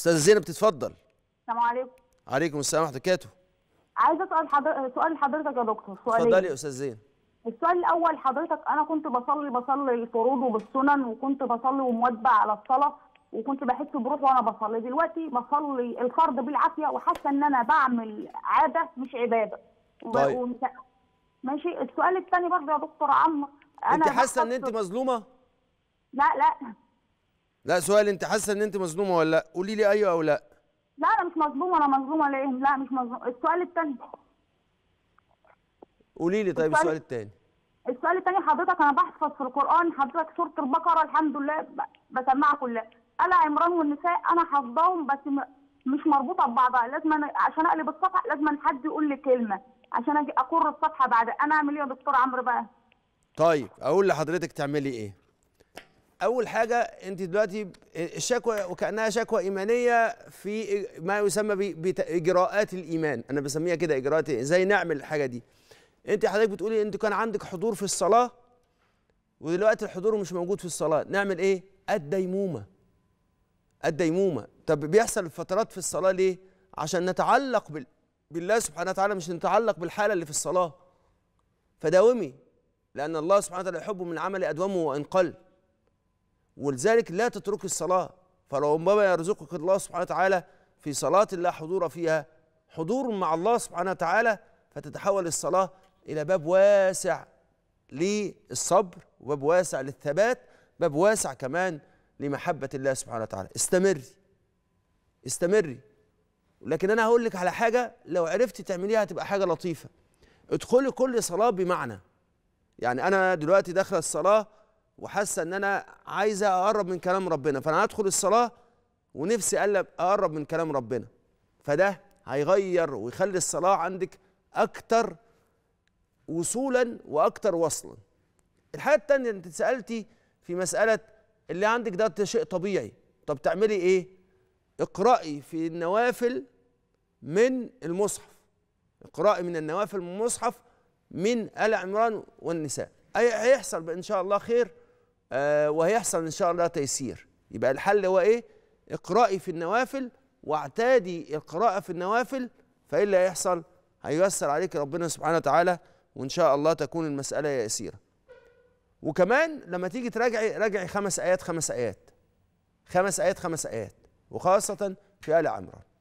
استاذه زينب تتفضل السلام عليكم عليكم السلام ورحمه الله وبركاته عايزه اسال حضر... سؤال لحضرتك يا دكتور سؤالين اتفضلي يا استاذ زين السؤال الاول حضرتك انا كنت بصلي بصلي الفروض وبالسنن وكنت بصلي ومواظبه على الصلاه وكنت بحس بروح وانا بصلي دلوقتي بصلي الفرض بالعافيه وحاسه ان انا بعمل عاده مش عباده وب- طيب. ومش... ماشي السؤال الثاني برضه يا دكتور عمرو انا انت حاسه ان بحفظ- انت مظلومه لا لا لا سؤال انت حاسه ان انت مظلومه ولا لا قولي لي ايوه او لا لا انا مش مظلومه انا مظلومه ليه لا مش مظلومه السؤال الثاني قولي لي طيب السؤال- السؤال الثاني السؤال الثاني حضرتك انا بحفظ في القران حضرتك سوره البقره الحمد لله ب- بسمعها كلها ال عمران والنساء انا حافظاهم بس م... مش مربوطه ببعضها لازم أنا عشان اقلب الصفحه لازم حد يقول لي كلمه عشان اجي اقر الصفحه بعد انا اعمل ايه يا دكتور عمرو بقى طيب اقول لحضرتك تعملي ايه اول حاجه انت دلوقتي الشكوى وكانها شكوى ايمانيه في ما يسمى ب- باجراءات الايمان انا بسميها كده اجراءات ازاي نعمل الحاجه دي انت حضرتك بتقولي انت كان عندك حضور في الصلاه ودلوقتي الحضور مش موجود في الصلاه نعمل ايه الديمومه الديمومه طب بيحصل فترات في الصلاه ليه عشان نتعلق بال... بالله سبحانه وتعالى مش نتعلق بالحاله اللي في الصلاه فداومي لأن الله سبحانه وتعالى يحب من العمل أدومه وإن قل ولذلك لا تترك الصلاة فربما يرزقك الله سبحانه وتعالى في صلاة لا حضور فيها حضور مع الله سبحانه وتعالى فتتحول الصلاة إلى باب واسع للصبر وباب واسع للثبات باب واسع كمان لمحبة الله سبحانه وتعالى استمري استمري لكن أنا هقول لك على حاجة لو عرفتي تعمليها هتبقى حاجة لطيفة ادخلي كل صلاة بمعنى يعني انا دلوقتي داخله الصلاه وحاسه ان انا عايزه اقرب من كلام ربنا فانا هدخل الصلاه ونفسي اقلب اقرب من كلام ربنا فده هيغير ويخلي الصلاه عندك اكتر وصولا واكتر وصلا الحاجه التانية انت سالتي في مساله اللي عندك ده شيء طبيعي طب تعملي ايه اقرأي في النوافل من المصحف اقرأي من النوافل من المصحف من آل عمران والنساء أي هيحصل إن شاء الله خير آه وهيحصل إن شاء الله تيسير يبقى الحل هو إيه اقرأي في النوافل واعتادي القراءة في النوافل فإيه اللي هيحصل هييسر عليك ربنا سبحانه وتعالى وإن شاء الله تكون المسألة يسيرة وكمان لما تيجي تراجعي راجعي خمس آيات خمس آيات خمس آيات خمس آيات وخاصة في آل عمران